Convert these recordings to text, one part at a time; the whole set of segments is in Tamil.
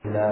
الله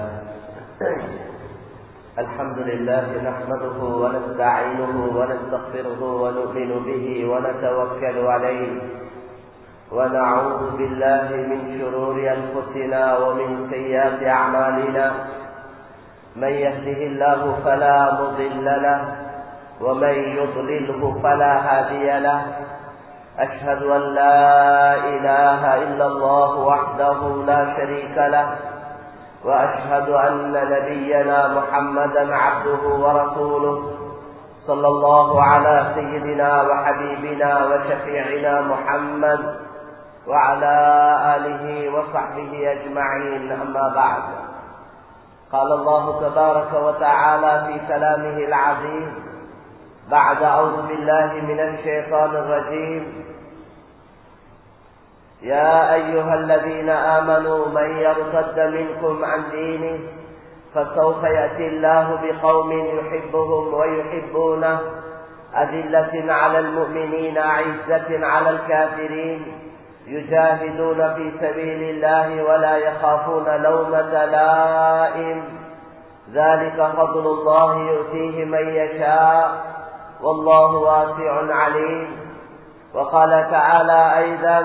الحمد لله نحمده ونستعينه ونستغفره ونؤمن به ونتوكل عليه ونعوذ بالله من شرور أنفسنا ومن سيئات أعمالنا من يهده الله فلا مضل له ومن يضلله فلا هادي له أشهد أن لا إله إلا الله وحده لا شريك له وأشهد أن نبينا محمدا عبده ورسوله صلى الله على سيدنا وحبيبنا وشفيعنا محمد وعلى آله وصحبه أجمعين أما بعد قال الله تبارك وتعالى في كلامه العزيز بعد أعوذ بالله من الشيطان الرجيم يا أيها الذين آمنوا من يرتد منكم عن دينه فسوف يأتي الله بقوم يحبهم ويحبونه أذلة على المؤمنين عزة على الكافرين يجاهدون في سبيل الله ولا يخافون لومة لائم ذلك فضل الله يؤتيه من يشاء والله واسع عليم وقال تعالى أيضا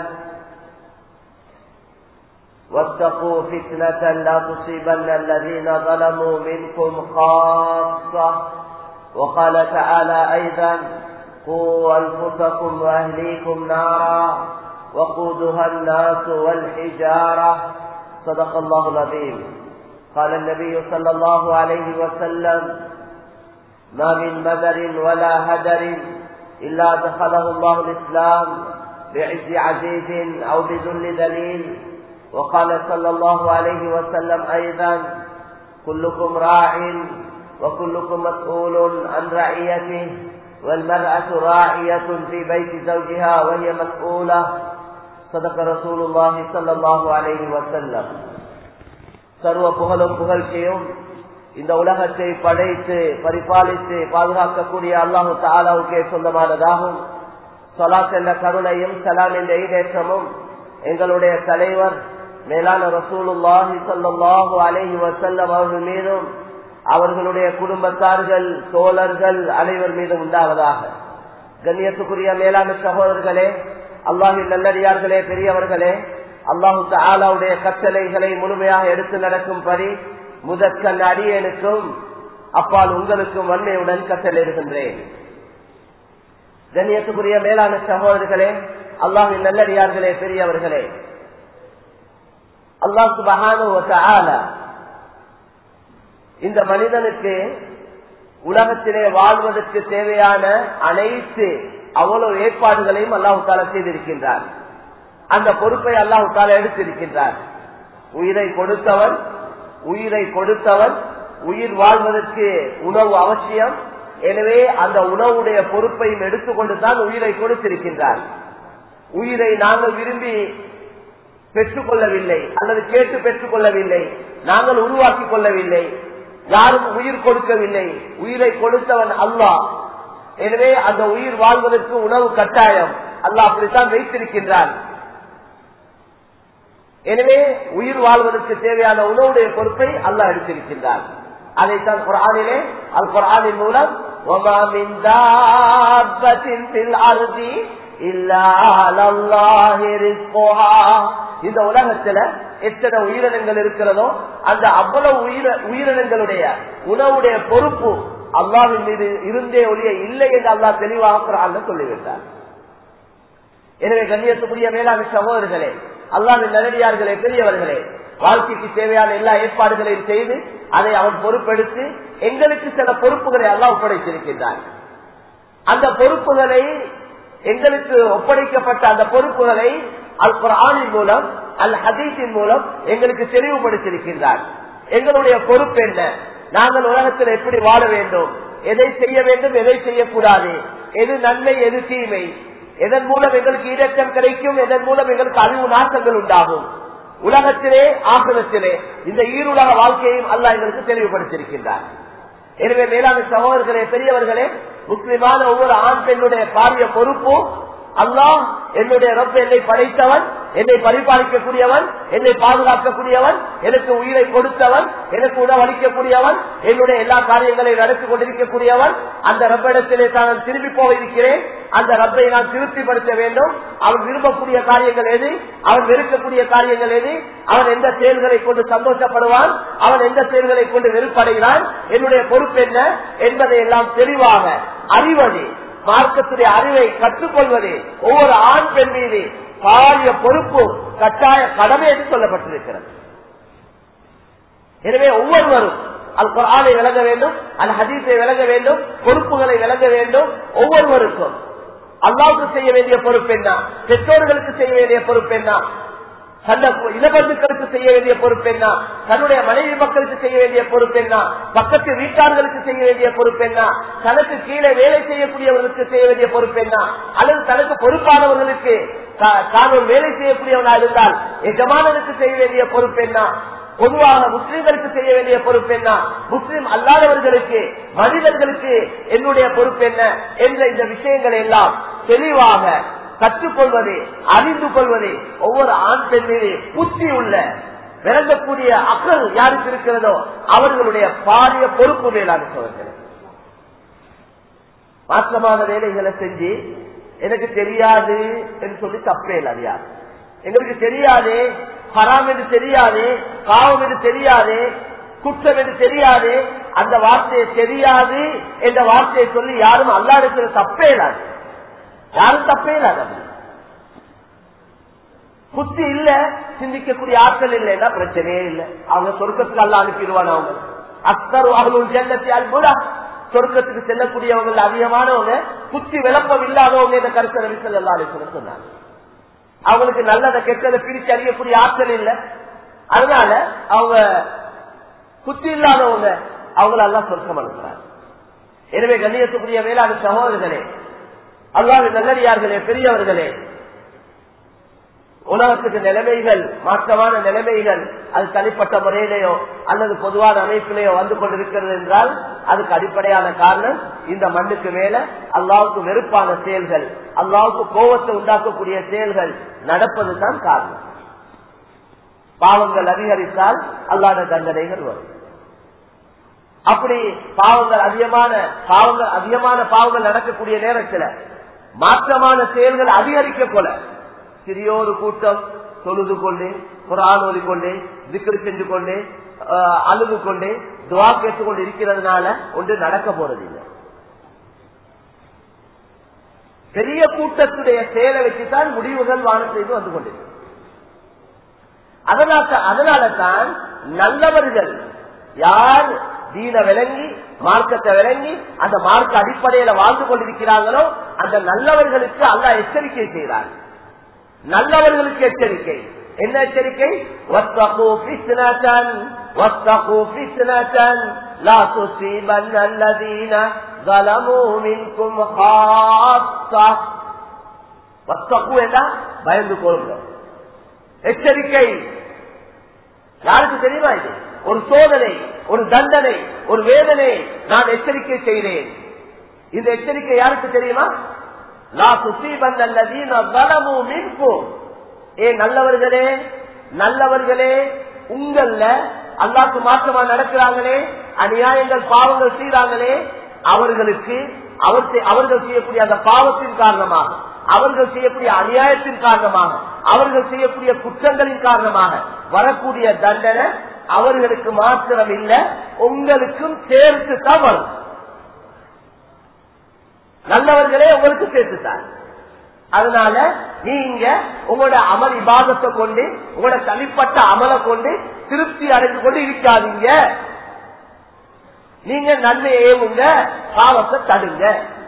واتقوا فتنة لا تصيبن الذين ظلموا منكم خاصة وقال تعالى أيضا قوا أنفسكم وأهليكم نارا وقودها الناس والحجارة صدق الله العظيم قال النبي صلى الله عليه وسلم ما من مدر ولا هدر إلا دخله الله الإسلام بعز عزيز أو بذل دليل وقال صلى الله عليه وسلم أيضا كلكم راع وكلكم مسؤول عن رعيته والمرأة راعية في بيت زوجها وهي مسؤولة صدق رسول الله صلى الله عليه وسلم சர்வ புகழும் புகழ்ச்சியும் இந்த உலகத்தை படைத்து பரிபாலித்து பாதுகாக்கக்கூடிய அல்லாஹு தாலாவுக்கே சொந்தமானதாகும் சொலாத் என்ற கருணையும் சலாம் என்ற ஈடேற்றமும் எங்களுடைய தலைவர் மேலான ரசூலுல்லாஹி சல்லாஹு அலேஹி வசல்லம் அவர்கள் மீதும் அவர்களுடைய குடும்பத்தார்கள் தோழர்கள் அனைவர் மீதும் உண்டாவதாக கண்ணியத்துக்குரிய மேலான சகோதரர்களே அல்லாஹின் நல்லடியார்களே பெரியவர்களே அல்லாஹு ஆலாவுடைய கட்டளைகளை முழுமையாக எடுத்து நடக்கும்படி முதற்கண் அடியனுக்கும் அப்பால் உங்களுக்கும் வன்மையுடன் கட்டளையிடுகின்றேன் கண்ணியத்துக்குரிய மேலான சகோதரர்களே அல்லாஹின் நல்லடியார்களே பெரியவர்களே அல்லாஹ் சுபகான இந்த மனிதனுக்கு உலகத்திலே வாழ்வதற்கு தேவையான அனைத்து அவ்வளவு ஏற்பாடுகளையும் அல்லாஹு தாலா செய்திருக்கின்றார் அந்த பொறுப்பை அல்லாஹு தாலா எடுத்திருக்கின்றார் உயிரை கொடுத்தவன் உயிரை கொடுத்தவன் உயிர் வாழ்வதற்கு உணவு அவசியம் எனவே அந்த உணவுடைய பொறுப்பையும் எடுத்துக்கொண்டு தான் உயிரை கொடுத்திருக்கின்றார் உயிரை நாங்கள் விரும்பி பெற்றுக்கொள்ளவில்லை அல்லது கேட்டு பெற்றுக் கொள்ளவில்லை நாங்கள் உருவாக்கி கொள்ளவில்லை யாரும் உயிர் கொடுக்கவில்லை உயிரை கொடுத்தவன் அல்லாஹ் எனவே அந்த உயிர் வாழ்வதற்கு உணவு கட்டாயம் அல்லாஹ் அப்படித்தான் வைத்திருக்கின்றான் எனவே உயிர் வாழ்வதற்கு தேவையான உணவுடைய பொறுப்பை அல்லாஹ் எடுத்திருக்கின்றார் அதைத்தான் குரானிலே அல் குரானின் மூலம் இந்த உலகத்துல எத்தனை உயிரினங்கள் இருக்கிறதோ அந்த அவ்வளவு உயிர உயிரினங்களுடைய உணவுடைய பொறுப்பு அல்லாவின் மீது இருந்தே ஒழிய இல்லை என்று அல்லா தெளிவாக சொல்லிவிட்டார் எனவே கண்ணியத்துக்குரிய மேலாண் சகோதரர்களே அல்லாவின் நல்லடியார்களே பெரியவர்களே வாழ்க்கைக்கு தேவையான எல்லா ஏற்பாடுகளையும் செய்து அதை அவன் பொறுப்பெடுத்து எங்களுக்கு சில பொறுப்புகளை எல்லாம் ஒப்படைத்திருக்கின்றான் அந்த பொறுப்புகளை எங்களுக்கு ஒப்படைக்கப்பட்ட அந்த பொறுப்புகளை அல் குரானின் மூலம் அல் ஹதீஸின் மூலம் எங்களுக்கு தெளிவுபடுத்தியிருக்கின்றார் எங்களுடைய பொறுப்பு என்ன நாங்கள் உலகத்தில் எப்படி வாழ வேண்டும் எதை செய்ய வேண்டும் எதை செய்யக்கூடாது எது நன்மை எது தீமை எதன் மூலம் எங்களுக்கு ஈடக்கம் கிடைக்கும் எதன் மூலம் எங்களுக்கு அழிவு நாசங்கள் உண்டாகும் உலகத்திலே ஆசிரத்திலே இந்த ஈருலக வாழ்க்கையையும் அல்ல எங்களுக்கு தெளிவுபடுத்தியிருக்கின்றார் எனவே மேலான சகோதரர்களே பெரியவர்களே முஸ்லிமான ஒவ்வொரு ஆண் பெண்ணுடைய காரிய பொறுப்பும் அல்லாஹ் என்னுடைய ரப்ப என்னை படைத்தவன் என்னை பரிபாலிக்கக்கூடியவன் என்னை பாதுகாக்கக்கூடியவன் எனக்கு உயிரை கொடுத்தவன் எனக்கு உணவளிக்கக்கூடியவன் என்னுடைய எல்லா காரியங்களையும் நடத்தி கொண்டிருக்கக்கூடியவன் அந்த ரப்பிடத்திலே தான் திரும்பி போக இருக்கிறேன் அந்த ரப்பை நான் திருப்திப்படுத்த வேண்டும் அவன் விரும்பக்கூடிய காரியங்கள் எது அவன் வெறுக்கக்கூடிய காரியங்கள் எது அவன் எந்த செயல்களை கொண்டு சந்தோஷப்படுவான் அவன் எந்த செயல்களை கொண்டு வெறுப்படைகிறான் என்னுடைய பொறுப்பு என்ன என்பதை எல்லாம் தெளிவாக அறிவது மார்க்கத்துடைய அறிவை கற்றுக்கொள்வது ஒவ்வொரு ஆண் பெண் மீது பாரிய பொறுப்பு கட்டாய கடமை என்று சொல்லப்பட்டிருக்கிறது எனவே ஒவ்வொருவரும் அல் குரானை விளங்க வேண்டும் அல் ஹதீஸை விளங்க வேண்டும் பொறுப்புகளை விளங்க வேண்டும் ஒவ்வொருவருக்கும் அல்லாவுக்கு செய்ய வேண்டிய பொறுப்பு என்ன பெற்றோர்களுக்கு செய்ய வேண்டிய பொறுப்பு என்ன தந்த இளபந்துக்களுக்கு செய்ய வேண்டிய பொறுப்பு என்ன தன்னுடைய மனைவி மக்களுக்கு செய்ய வேண்டிய பொறுப்பு என்ன பக்கத்து வீட்டார்களுக்கு செய்ய வேண்டிய பொறுப்பு என்ன தனக்கு கீழே வேலை செய்யக்கூடியவர்களுக்கு செய்ய வேண்டிய பொறுப்பு என்ன அல்லது தனக்கு பொறுப்பானவர்களுக்கு தான் ஒரு வேலை செய்யக்கூடியவனா இருந்தால் எஜமானனுக்கு செய்ய வேண்டிய பொறுப்பு என்ன பொதுவாக முஸ்லிம்களுக்கு செய்ய வேண்டிய பொறுப்பு என்ன முஸ்லிம் அல்லாதவர்களுக்கு மனிதர்களுக்கு என்னுடைய பொறுப்பு என்ன என்ற இந்த விஷயங்கள் எல்லாம் தெளிவாக கற்றுக்கொள்வது அறிந்து கொள்வது ஒவ்வொரு ஆண் பெண் மீது புத்தி உள்ள விளங்கக்கூடிய அக்கல் யாருக்கு இருக்கிறதோ அவர்களுடைய பாரிய பொறுப்பு மேலான சோதனை மாற்றமான வேலைகளை செஞ்சு எனக்கு தெரியாது என்று சொல்லி தப்பே இல்லை அது யார் எங்களுக்கு தெரியாது ஹராம் என்று தெரியாது பாவம் என்று தெரியாது குற்றம் என்று தெரியாது அந்த வார்த்தையை தெரியாது என்ற வார்த்தையை சொல்லி யாரும் அல்லாடுக்கிற தப்பே இல்லாது யாரும் தப்பே இல்லாத புத்தி இல்ல சிந்திக்கக்கூடிய ஆட்கள் இல்லைன்னா பிரச்சனையே இல்லை அவங்க சொர்க்கத்துக்கு அல்ல அனுப்பிடுவாங்க அவங்க அஸ்தர் அவர்கள் ஜெல்லத்தை அல்புடா சொர்க்கத்துக்கு செல்லக்கூடியவங்க அதிகமானவங்க புத்தி விளப்பம் இல்லாதவங்க இந்த கருத்தை நபிசல் எல்லா சொன்னாங்க அவங்களுக்கு நல்லதை கெட்டதை பிரிச்சு அறியக்கூடிய ஆற்றல் இல்லை அதனால அவங்க புத்தி இல்லாதவங்க அவங்கள எல்லாம் சொர்க்கம் அனுப்புறாங்க எனவே கண்ணியத்துக்குரிய வேளாண் சகோதரர்களே அல்லாத நல்லடியார்களே பெரியவர்களே உலகத்துக்கு நிலைமைகள் மாற்றமான நிலைமைகள் அது தனிப்பட்ட முறையிலேயோ அல்லது பொதுவான அமைப்பிலேயோ வந்து கொண்டிருக்கிறது என்றால் அதுக்கு அடிப்படையான காரணம் இந்த மண்ணுக்கு மேல அல்லாவுக்கு வெறுப்பான செயல்கள் அல்லாவுக்கு கோபத்தை உண்டாக்கக்கூடிய செயல்கள் நடப்பதுதான் காரணம் பாவங்கள் அதிகரித்தால் அல்லாத தண்டனைகள் வரும் அப்படி பாவங்கள் அதிகமான பாவங்கள் அதிகமான பாவங்கள் நடக்கக்கூடிய நேரத்தில் மாற்றமான செயல்கள் அதிகரிக்க போல சிறியோரு கூட்டம் தொழுது கொண்டு குரான் ஓதிக்கொண்டு திக்ரு செஞ்சு கொண்டு அழுது கொண்டு துவா கேட்டுக்கொண்டு இருக்கிறதுனால ஒன்று நடக்க போறதில்லை பெரிய கூட்டத்துடைய செயலை வச்சுதான் முடிவுகள் வானத்திலிருந்து வந்து கொண்டிருக்கு அதனால அதனால தான் நல்லவர்கள் யார் தீன விளங்கி மார்க்கத்தை விளங்கி அந்த மார்க்க அடிப்படையில வாழ்ந்து கொண்டிருக்கிறாங்களோ அந்த நல்லவர்களுக்கு அல்ல எச்சரிக்கை செய்கிறார் நல்லவர்களுக்கு எச்சரிக்கை என்ன எச்சரிக்கை பயந்து கொள்ளுங்க எச்சரிக்கை யாருக்கு தெரியுமா இது ஒரு சோதனை ஒரு தண்டனை ஒரு வேதனை நான் எச்சரிக்கை செய்தேன் இந்த எச்சரிக்கை யாருக்கு தெரியுமா ஏ நல்லவர்களே நல்லவர்களே உங்கள அல்லாக்கு மாற்றமா நடக்கிறாங்களே அநியாயங்கள் பாவங்கள் செய்யறாங்களே அவர்களுக்கு அவர்கள் செய்யக்கூடிய அந்த பாவத்தின் காரணமாக அவர்கள் செய்யக்கூடிய அநியாயத்தின் காரணமாக அவர்கள் செய்யக்கூடிய குற்றங்களின் காரணமாக வரக்கூடிய தண்டனை அவர்களுக்கு மாத்திரம் இல்ல உங்களுக்கும் சேர்த்து தான் வரும் நல்லவர்களே உங்களுக்கு சேர்த்துட்டார் அதனால நீங்க உங்களோட அமல் இபாதத்தை கொண்டு உங்களோட தனிப்பட்ட அமலை கொண்டு திருப்தி அடைந்து கொண்டு இருக்காதீங்க நீங்க நன்மையை ஏவுங்க பாவத்தை தடுங்க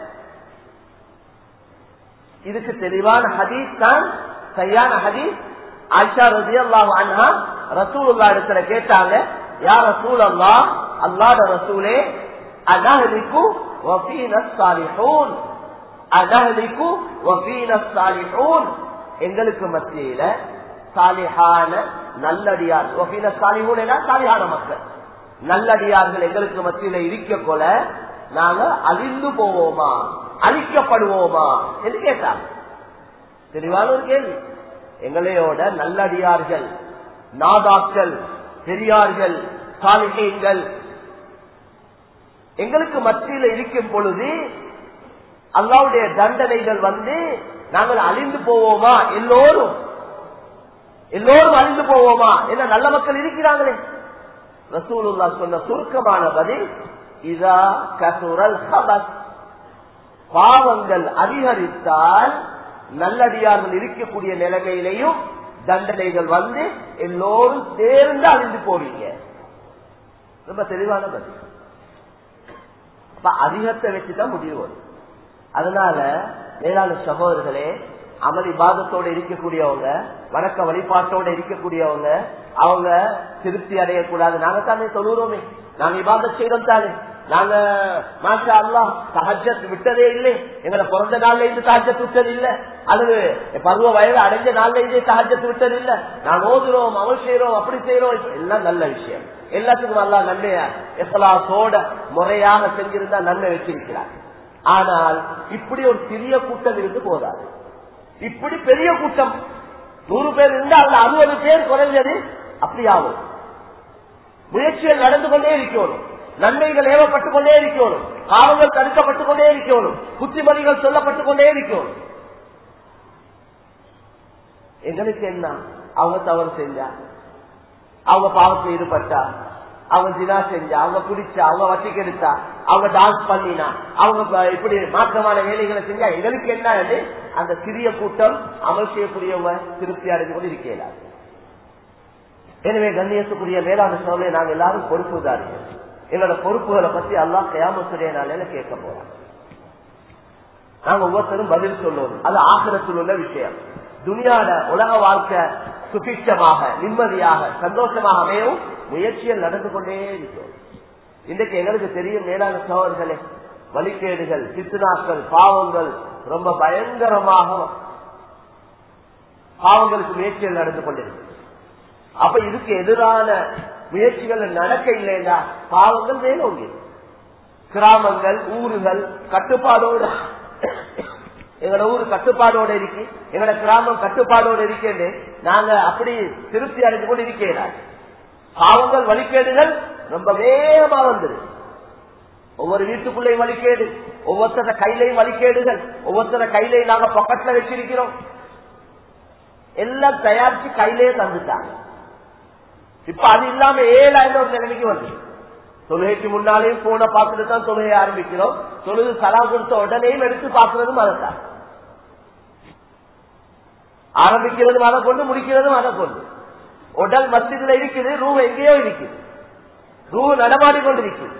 இதுக்கு தெளிவான ஹதீஸ் தான் சரியான ஹதீஸ் ஆயிஷா ரதி அல்லாஹ் அண்ணா ரசூலுல்லா இடத்துல கேட்டாங்க யார் ரசூல் அல்லா அல்லாட ரசூலே அனஹலிக்கு வஃபீன ஸாலிஹூன் அனஹலிக்கு வஃபீன ஸாலிஹூன் எங்களுக்கு மத்தியில சாலிஹான நல்லடியார் வஃபீன ஸாலிஹூன் என்ன சாலிஹான மக்கள் நல்லடியார்கள் எங்களுக்கு மத்தியில இருக்க கொல நாங்க அழிந்து போவோமா அழிக்கப்படுவோமா என்று கேட்டாங்க தெளிவான ஒரு கேள்வி எங்களையோட நல்லடியார்கள் நாதாக்கள் பெரியார்கள் சாலிகைகள் எங்களுக்கு மத்தியில் இருக்கும் பொழுது அல்லாவுடைய தண்டனைகள் வந்து நாங்கள் அழிந்து போவோமா எல்லோரும் எல்லோரும் அழிந்து போவோமா என்ன நல்ல மக்கள் இருக்கிறாங்களே ரசூலுல்லா சொன்ன சுருக்கமான பதில் இதா கசுரல் ஹபஸ் பாவங்கள் அதிகரித்தால் நல்லடியார்கள் இருக்கக்கூடிய நிலைமையிலையும் தண்டனைகள் வந்து எல்லோரும் சேர்ந்து அழிந்து போவீங்க ரொம்ப தெளிவான பதில் அதிகத்தை வச்சுதான் முடிவு வரும் அதனால மேலான சகோதரர்களே அமளி பாதத்தோட இருக்கக்கூடியவங்க வணக்க வழிபாட்டோட இருக்கக்கூடியவங்க அவங்க திருப்தி அடையக்கூடாது நாங்க தானே சொல்லுறோமே நாங்க இபாதத் செய்யறோம் தானே நாங்க மாஷா அல்லா சஹஜத் விட்டதே இல்லை எங்களை பிறந்த நாள்ல இருந்து சஹஜத் விட்டது இல்ல அல்லது பருவ வயது அடைஞ்ச நாள்ல இருந்து சஹஜத் விட்டது இல்ல நான் ஓதுறோம் அமல் செய்யறோம் அப்படி செய்யறோம் எல்லாம் நல்ல விஷயம் எல்லாத்துக்கும் நல்லா நன்மைய எசலாசோட முறையாக செஞ்சிருந்தா நன்மை வச்சிருக்கிறார் ஆனால் இப்படி ஒரு சிறிய கூட்டம் இருந்து போதாது இப்படி பெரிய கூட்டம் நூறு பேர் இருந்தா அதுல அறுபது பேர் குறைஞ்சது அப்படி ஆகும் முயற்சிகள் நடந்து கொண்டே இருக்கணும் நன்மைகள் ஏவப்பட்டுக் கொண்டே இருக்கணும் பாவங்கள் தடுக்கப்பட்டுக் கொண்டே இருக்கணும் புத்திமதிகள் சொல்லப்பட்டுக் கொண்டே இருக்கணும் எங்களுக்கு என்ன அவங்க தவறு செஞ்சா அவங்க பாவத்தில் ஈடுபட்டா அவங்க தினா செஞ்சா அவங்க குடிச்சா அவங்க வட்டிக்கு எடுத்தா அவங்க டான்ஸ் பண்ணினா அவங்க இப்படி மாற்றமான வேலைகளை செஞ்சா எங்களுக்கு என்ன அந்த சிறிய கூட்டம் அமல் செய்யக்கூடியவங்க திருப்தி அடைந்து கொண்டு இருக்கிறார் எனவே கண்ணியத்துக்குரிய மேலான சோழலை நாங்கள் எல்லாரும் பொறுப்புதார்கள் எங்களோட பொறுப்புகளை பத்தி எல்லாம் கயாமத்துடைய நாளையில கேட்க போறோம் நாங்க ஒவ்வொருத்தரும் பதில் சொல்லுவோம் அது ஆசிரத்தில் உள்ள விஷயம் துனியாட உலக வாழ்க்கை சுபிட்சமாக நிம்மதியாக சந்தோஷமாக அமையவும் முயற்சிகள் நடந்து கொண்டே இருக்கும் இன்றைக்கு எங்களுக்கு தெரியும் மேலான சோழர்களே வழிகேடுகள் சித்துனாக்கள் பாவங்கள் ரொம்ப பயங்கரமாக பாவங்களுக்கு முயற்சிகள் நடந்து கொண்டிருக்கு அப்ப இதுக்கு எதிரான முயற்சிகள் நடக்க இல்லையா பாவங்கள் மேலோங்கி கிராமங்கள் ஊர்கள் கட்டுப்பாடோடு எங்களோட ஊர் கட்டுப்பாடோட இருக்கு எங்களோட கிராமம் கட்டுப்பாடோட இருக்கேன்னு நாங்க அப்படி திருப்தி அடைந்து கொண்டு இருக்கிறார் பாவங்கள் வழிகேடுகள் ரொம்ப வேகமா வந்துரு ஒவ்வொரு வீட்டுக்குள்ளேயும் வழிகேடு ஒவ்வொருத்தர கையிலையும் வழிகேடுகள் ஒவ்வொருத்தர கையிலையும் நாங்க பக்கத்துல வச்சிருக்கிறோம் எல்லாம் தயாரிச்சு கையிலேயே தந்துட்டாங்க இப்ப அது இல்லாம ஏழாயிரம் ஒரு நிலைமைக்கு வந்து தொழுகைக்கு முன்னாலேயும் போன பார்த்துட்டு தான் தொழுகையை ஆரம்பிக்கிறோம் தொழுது சலாம் கொடுத்த உடனேயும் எடுத்து பார்க்கறதும் அதைத்தான் ஆரம்பிக்கிறதும் அதை கொண்டு முடிக்கிறதும் அதை கொண்டு உடல் மத்தியில இருக்குது ரூ எங்கேயோ இருக்குது ரூ நடமாடி கொண்டு இருக்குது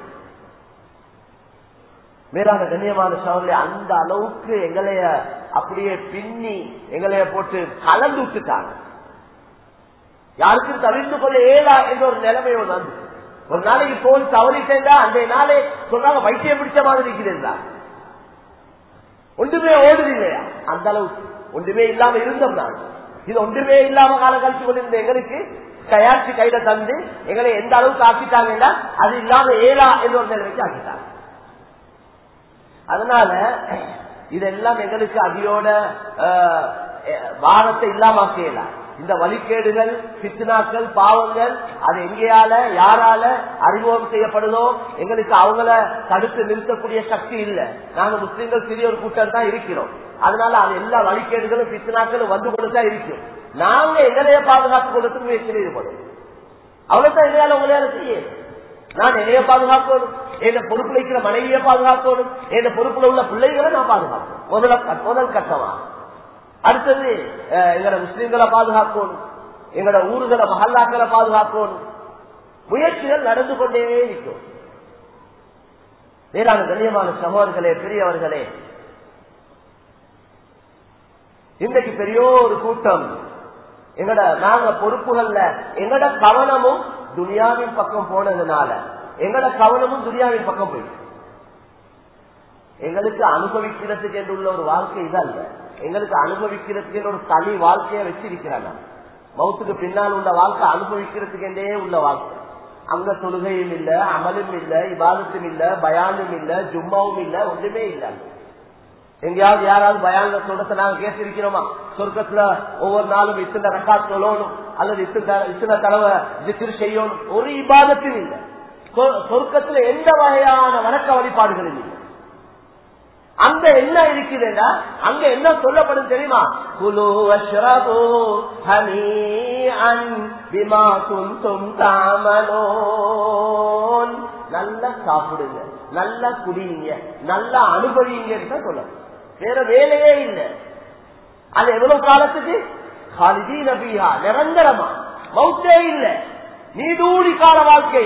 மேலான கண்ணியமான சோழலை அந்த அளவுக்கு எங்களைய அப்படியே பின்னி எங்களைய போட்டு கலந்து விட்டுட்டாங்க யாருக்கும் தவிர்த்து கொள்ள ஏதா என்ற ஒரு நிலைமை ஒன்று வந்து ஒரு நாளைக்கு போன் தவறிட்டா அந்த நாளே சொல்றாங்க வைத்தியம் பிடிச்ச மாதிரி இருக்கிறதா ஒன்றுமே ஓடுது இல்லையா அந்த அளவுக்கு ஒன்றுமே இல்லாம இருந்தோம் நான் இது ஒன்றுமே இல்லாம காலம் கழிச்சு கொண்டிருந்த எங்களுக்கு தயாரிச்சு கையில தந்து எங்களை எந்த அளவுக்கு ஆக்கிட்டாங்கன்னா அது இல்லாம ஏலா என்ற ஒரு நிலைமைக்கு ஆக்கிட்டாங்க அதனால இதெல்லாம் எங்களுக்கு அடியோட வாரத்தை இல்லாம செய்யலாம் இந்த வழிகேடுகள் பித்னாக்கள் பாவங்கள் அது எங்கேயால யாரால அறிமுகம் செய்யப்படுதோ எங்களுக்கு அவங்கள தடுத்து நிறுத்தக்கூடிய சக்தி இல்லை நாங்க முஸ்லீம்கள் சிறிய ஒரு கூட்டம் தான் இருக்கிறோம் அதனால அது எல்லா வழிகேடுகளும் பித்னாக்களும் வந்து கொண்டுதான் இருக்கும் நாங்க எங்களைய பாதுகாத்துக் கொள்றதுக்கு முயற்சி ஈடுபடும் அவ்வளவுதான் எங்களால உங்களால செய்ய நான் என்னைய பாதுகாக்கணும் என் பொறுப்புல இருக்கிற மனைவியை பாதுகாக்கணும் என் பொறுப்புல உள்ள பிள்ளைகளை நான் பாதுகாக்கணும் முதல முதல் கட்டமா அடுத்தது எங்களோட முஸ்லீம்களை பாதுகாக்கணும் எங்களோட ஊர்களை மஹல்லாக்களை பாதுகாக்கணும் முயற்சிகள் நடந்து கொண்டே இருக்கும் வேளாண் கண்ணியமான சகோதரர்களே பெரியவர்களே இன்றைக்கு பெரிய ஒரு கூட்டம் எங்கட நாங்க பொறுப்புகள்ல எங்கட கவனமும் துனியாவின் பக்கம் போனதுனால எங்கட கவனமும் துனியாவின் பக்கம் போயிடுச்சு எங்களுக்கு அனுபவிக்கிறதுக்கு என்று உள்ள ஒரு வாழ்க்கை இதல்ல எங்களுக்கு அனுபவிக்கிறதுக்கு என்று ஒரு தனி வாழ்க்கையை வச்சிருக்கிறாங்க மௌத்துக்கு பின்னால் உள்ள வாழ்க்கை அனுபவிக்கிறதுக்கு என்றே உள்ள வாழ்க்கை அங்க தொழுகையும் இல்ல அமலும் இல்ல இபாதத்தும் இல்ல பயானும் இல்ல ஜும்மாவும் இல்ல ஒன்றுமே இல்ல எங்கேயாவது யாராவது பயான சொல்றத நாங்க கேட்டிருக்கிறோமா சொர்க்கத்துல ஒவ்வொரு நாளும் இத்தனை ரக்கா சொல்லணும் அல்லது இத்தனை இத்தனை தடவை ஜிக்கிர் செய்யணும் ஒரு இபாதத்தில் இல்லை சொ- சொர்க்கத்துல எந்த வகையான வணக்க வழிபாடுகள் இல்லை அங்க என்ன இருக்குதுன்னா அங்க என்ன சொல்லப்படும் தெரியுமா குலு அஷ்ரபு ஹனீஅன் பிமா குன்தும் தாமலோன் நல்லா சாப்பிடுங்க நல்லா குடிங்க நல்லா அனுபவிங்கன்னு தான் சொல்லணும் வேற வேலையே இல்லை அது எவ்வளவு காலத்துக்கு ஹாலிதி நபியா நிரந்தரமா மௌத்தே இல்லை நீடூடி கால வாழ்க்கை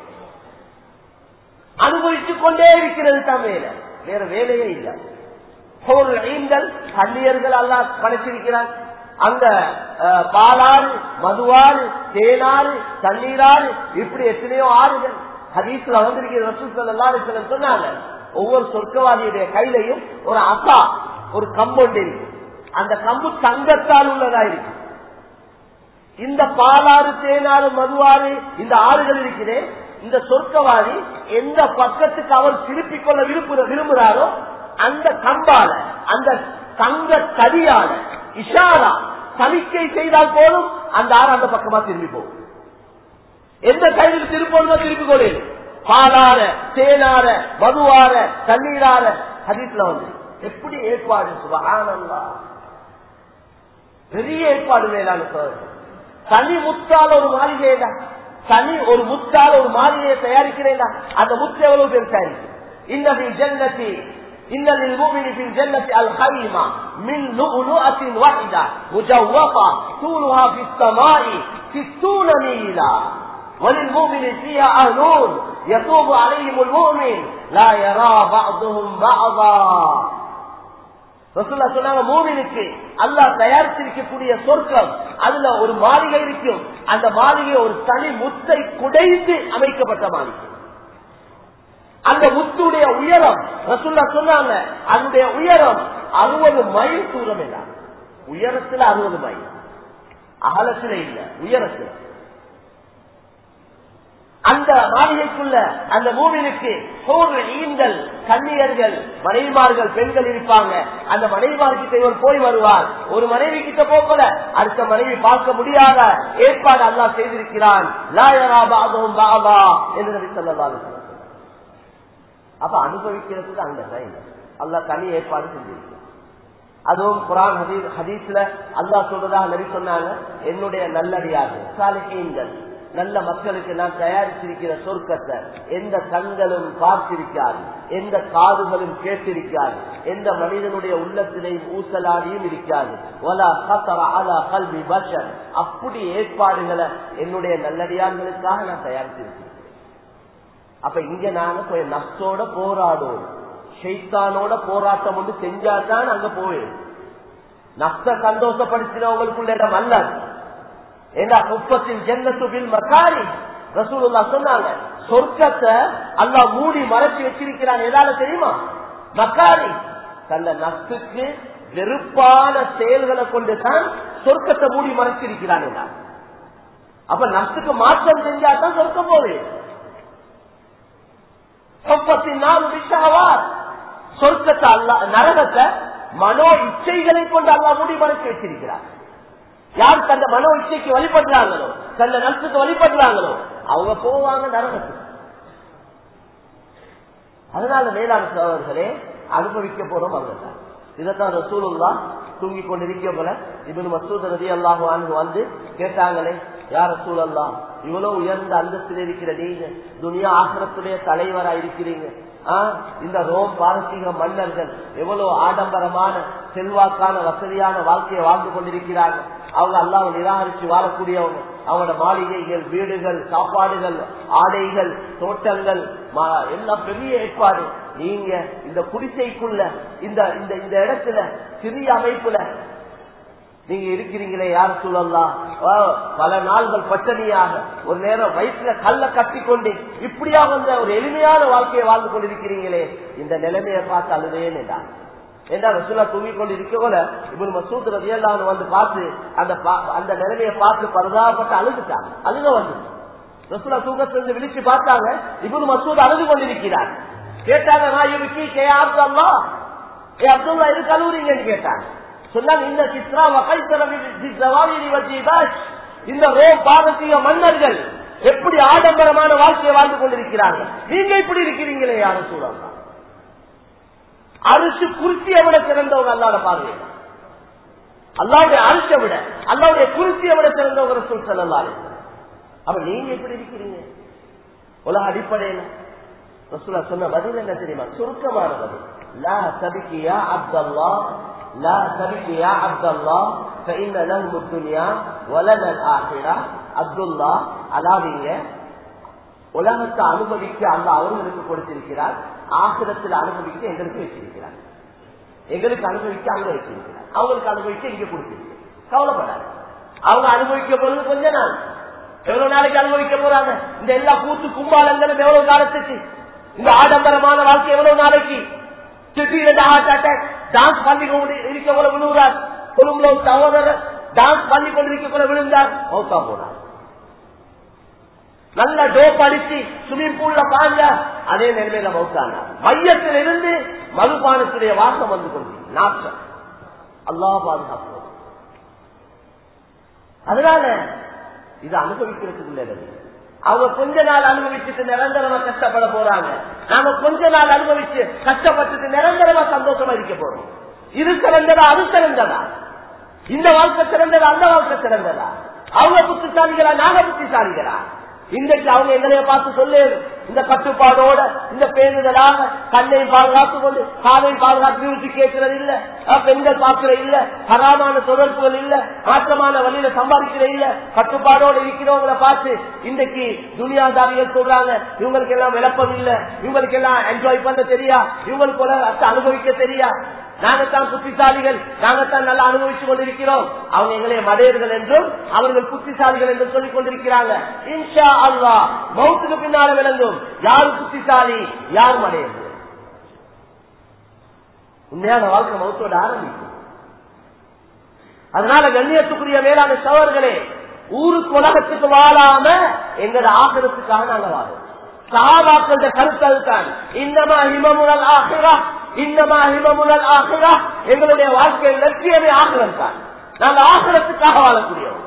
அனுபவித்துக் கொண்டே இருக்கிறது தான் வேலை வேற வேலையே இல்லை ஐந்தல் கண்ணியர்கள் எல்லாம் படைச்சிருக்கிறார் அந்த அஹ், பாலாறு மதுவாறு தேனாறு தண்ணீராறு இப்படி எத்தனையோ ஆறுகள் ஹதீஸ்ல வந்திருக்கிற ரசூல் எல்லாரும் சொன்னாங்க ஒவ்வொரு சொர்க்கவாதியுடைய கையிலையும் ஒரு அசா ஒரு கம்பொண்டு இருக்கு அந்த கம்பு தங்கத்தால் உள்ளதா இருக்கு இந்த பாலாறு தேனாறு மதுவாறு இந்த ஆறுகள் இருக்கிறே இந்த சொர்க்கவாதி எந்த பக்கத்துக்கு அவர் திருப்பிக் கொள்ள விரும்புற விரும்புகிறாரோ அந்த கம்பால அந்த தங்க கடியால இஷாரா சமிக்கை செய்தால் போதும் அந்த ஆறு அந்த பக்கமா திரும்பி போகும் எந்த கையில் திருப்போதோ திருப்பி கொடு பாலார தேனார மதுவார தண்ணீரார ஹதீஸ்ல வந்து எப்படி ஏற்பாடு சுபஹானல்லாஹ் பெரிய ஏற்பாடு மேலான சோதனை தனி முத்தால ஒரு மாளிகைடா தனி ஒரு முத்தால ஒரு மாளிகையை தயாரிக்கிறேன்டா அந்த முத்து எவ்வளவு பெருசா இருக்கு இந்த ஜன்னதி إن للمؤمن في الجنة الخيمة من لؤلؤة واحدة مجوفة طولها في السماء ستون ميلا وللمؤمن فيها أهلون يتوب عليهم المؤمن لا يرى بعضهم بعضا ரசூல்லா சொன்னாங்க மூமினுக்கு அல்லாஹ் தயாரித்திருக்கக்கூடிய சொர்க்கம் அதுல ஒரு மாளிகை இருக்கும் அந்த மாளிகை ஒரு தனி முத்தை குடைந்து அமைக்கப்பட்ட மாளிகை அந்த முத்துடைய உயரம் ரசூல்லா சொன்னாங்க அதனுடைய உயரம் அறுபது மைல் தூரம் இல்ல உயரத்துல அறுபது மைல் அகலத்துல இல்ல உயரத்துல அந்த மாளிகைக்குள்ள அந்த மூவிலுக்கு ஈண்கள் கண்ணியர்கள் மனைவிமார்கள் பெண்கள் இருப்பாங்க அந்த மனைவிமார்கிட்ட இவர் போய் வருவார் ஒரு மனைவி கிட்ட போகல அடுத்த மனைவி பார்க்க முடியாத ஏற்பாடு அல்லா செய்திருக்கிறான் லாயராபாதும் பாபா என்று நபி ஸல்லல்லாஹு அலைஹி வஸல்லம். அப்ப அனுபவிக்கிறதுக்கு அங்க டைம் அல்லா தனி ஏற்பாடு செஞ்சிருக்கு அதுவும் குரான் ஹதீஸ் ஹதீஸ்ல அல்லாஹ் சொல்றதா நபி சொன்னாங்க என்னுடைய நல்லடியார்கள் சாலிஹீன்கள் நல்ல மக்களுக்கு நான் தயாரிச்சிருக்கிற சொர்க்கத்தை எந்த கண்களும் பார்த்திருக்காது எந்த காதுகளும் கேட்டிருக்காது எந்த மனிதனுடைய உள்ளத்திலையும் ஊசலாடியும் இருக்காது வலா கத்தர அலா கல்வி பஷர் அப்படி ஏற்பாடுகளை என்னுடைய நல்லடியார்களுக்காக நான் தயாரிச்சிருக்கிறேன் அப்ப இங்க நாங்க கொஞ்சம் நஷ்டோட போராடுவோம் ஷெய்தானோட போராட்டம் ஒன்று செஞ்சாதான் அங்க போவேன் நஷ்ட சந்தோஷப்படுத்தினவங்களுக்குள்ள இடம் அல்ல ஏன்னா முப்பத்தின் ஜென்னத்துபில் மக்காரி ரசூலுல்லா சொன்னாங்க சொர்க்கத்தை அல்லா மூடி மறைச்சு வச்சிருக்கிறான் எதால தெரியுமா மக்காரி தந்த நஷ்டுக்கு வெறுப்பான செயல்களை கொண்டுதான் சொர்க்கத்தை மூடி மறைச்சிருக்கிறான் என்றார். அப்ப நஷ்டுக்கு மாற்றம் செஞ்சாதான் சொர்க்கம் போவேன் முப்பத்தி நாலு விஷாவார் சொர்க்கத்தை அல்லா நரகத்தை மனோ இச்சைகளை கொண்டு அல்லா மூடி மறைச்சு வச்சிருக்கிறார் யார் தந்த மனோ இச்சைக்கு வழிபடுறாங்களோ தந்த நஷ்டத்துக்கு வழிபடுறாங்களோ அவங்க போவாங்க நரகத்துக்கு அதனால மேலாண் சகோதரர்களே அனுபவிக்க போறோம் அங்கதான் இதைத்தான் ரசூலுல்லா தூங்கி கொண்டிருக்க போல இவனு மசூத் ரதி அல்லாஹு அங்கு வந்து கேட்டாங்களே யார் ரசூல் அல்லா இவ்வளவு உயர்ந்த அந்தஸ்தில் இருக்கிற நீங்க துனியா ஆசிரத்துடைய தலைவரா இருக்கிறீங்க ஆ, இந்த ரோம் பாரசீக மன்னர்கள் எவ்வளவு ஆடம்பரமான செல்வாக்கான வசதியான வாழ்க்கையை வாழ்ந்து கொண்டிருக்கிறாங்க அவங்க அல்லாவை நிராகரிச்சு வாழக்கூடியவங்க அவங்களோட மாளிகைகள் வீடுகள் சாப்பாடுகள் ஆடைகள் தோட்டங்கள் மா- எல்லாம் பெரிய ஏற்பாடு நீங்க இந்த குடிசைக்குள்ள இந்த இந்த இந்த இடத்துல சிறிய அமைப்புல நீங்க இருக்கிறீங்களே யார் சூழல்லாம் பல நாள்கள் பட்டணியாக ஒரு நேரம் வயிற்றுல கல்ல கட்டிக்கொண்டு இப்படியா வந்த ஒரு எளிமையான வாழ்க்கையை வாழ்ந்து கொண்டிருக்கிறீங்களே இந்த நிலைமையை பார்த்து அழுதேன் என்றார் ஏன்னா ரசூலா தூங்கி கொண்டு இருக்க போல இவன் மசூத் ரதியல்லான்னு வந்து பார்த்து அந்த பா- அந்த நிலைமையை பார்த்து பரிதாபப்பட்டு அழுதுட்டாங்க அழுக வந்து ரசூலா தூக்கத்திலிருந்து விழிச்சு பார்த்தாங்க இவனு மசூத் அழுது கொண்டிருக்கிறார் கேட்டாங்க நான் இவருக்கு கேஆப்தல்லா ஏ அப்துல்லா இது கல்லூரிங்கன்னு கேட்டாங்க சொன்னாங்க இந்த சித்ரா வகை இந்த ரோ பாரசீக மன்னர்கள் எப்படி ஆடம்பரமான வாழ்க்கையை வாழ்ந்து கொண்டிருக்கிறார்கள் நீங்க இப்படி இருக்கிறீங்களே யாரும் சூழலாம் அரிசி குருத்தியை விட சிறந்தவங்க அல்லாத பார்வை அல்லாவுடைய அரிசியை விட அல்லாவுடைய குருத்தியை விட சிறந்தவங்க சொல் செல்லலாம் அப்ப நீங்க எப்படி இருக்கிறீங்க உலக அடிப்படையில் ரசூலா சொன்ன பதில் என்ன தெரியுமா சுருக்கமான பதில் லா தபிக்கியா அப்தல்லா லா தபிக்கியா அப்தல்லா فإن لهم الدنيا ولنا الآخرة அப்துல்லா அலாதீங்க உலகத்தை அனுபவிக்க அல்ல அவர்களுக்கு கொடுத்திருக்கிறார் ஆசிரத்தில் அனுபவிக்க எங்களுக்கு வச்சிருக்கிறார் எங்களுக்கு அனுபவிக்க அங்க வச்சிருக்கிறார் அவங்களுக்கு அனுபவிக்க இங்க கொடுத்திருக்கிறார் கவலைப்படாது அவங்க அனுபவிக்க போறது கொஞ்ச நாள் எவ்வளவு நாளைக்கு அனுபவிக்க போறாங்க இந்த எல்லா கூத்து கும்பாலங்களும் எவ்வளவு காலத்துக்கு இந்த ஆடம்பரமான வாழ்க்கை எவ்வளவு நாளைக்கு திடீரென்று ஹார்ட் அட்டாக் டான்ஸ் பண்ணி கொண்டு இருக்க கூட விழுகிறார் கொழும்புல ஒரு சகோதரர் டான்ஸ் பண்ணி கொண்டிருக்க கூட விழுந்தார் மௌத்தா போனார் நல்ல டோப் அடிச்சு ஸ்விமிங் பூல்ல பாருங்க அதே நிலைமையில மௌத்தானார் மையத்தில் இருந்து மதுபானத்துடைய வாசம் வந்து கொண்டு நாட்டம் அல்லா பாதுகாப்பு அதனால இது அனுபவிக்கிறதுக்கு நல்லது அவங்க கொஞ்ச நாள் அனுபவிச்சுட்டு நிரந்தரமா கஷ்டப்பட போறாங்க நாம கொஞ்ச நாள் அனுபவிச்சு கஷ்டப்பட்டுட்டு நிரந்தரமா சந்தோஷமா இருக்க போறோம் இது சிறந்ததா அது சிறந்ததா இந்த வாழ்க்கை சிறந்ததா அந்த வாழ்க்கை சிறந்ததா அவங்க புத்திசாலிகளா நாங்க புத்திசாலிகளா இன்றைக்கு அவங்க எங்களைய பார்த்து சொல்லு இந்த கட்டுப்பாடோட இந்த பேருதலாக கண்ணையும் பாதுகாத்து கொண்டு காலையும் பாதுகாத்து நிறுத்தி கேட்கறது இல்ல பெண்கள் பார்க்கிற இல்ல ஹராமான தொடர்புகள் இல்ல மாற்றமான வழியில சம்பாதிக்கிற இல்ல கட்டுப்பாடோட இருக்கிறவங்களை பார்த்து இன்றைக்கு துனியாதாரிகள் சொல்றாங்க இவங்களுக்கு எல்லாம் விளப்பம் இல்ல இவங்களுக்கு எல்லாம் என்ஜாய் பண்ண தெரியா இவங்களுக்கு உலகத்தை அனுபவிக்க தெரியா நாங்கத்தான் புத்திசாலிகள் நாங்கத்தான் நல்லா அனுபவித்துக் கொண்டிருக்கிறோம் அவங்க எங்களை மடையர்கள் என்றும் அவர்கள் புத்திசாலிகள் என்றும் சொல்லிக் கொண்டிருக்கிறாங்க இன்ஷா அல்லா மௌத்துக்கு பின்னால விளங்கும் யார் புத்திசாலி யார் மடையர்கள் உண்மையான வாழ்க்கை மௌத்தோட ஆரம்பிக்கும் அதனால கண்ணியத்துக்குரிய மேலான சவர்களே ஊருக்கு உலகத்துக்கு வாழாம எங்கட ஆகிறதுக்காக நாங்க வாழும் சகாபாக்கள கருத்து அதுதான் இன்னமா ஹிமமுனல் ஆகிறா இன்னமா ஹிமமுனல் ஆகிறா எங்களுடைய வாழ்க்கை லட்சியமே ஆகிரம் தான் நாங்க ஆகிரத்துக்காக வாழக்கூடியவங்க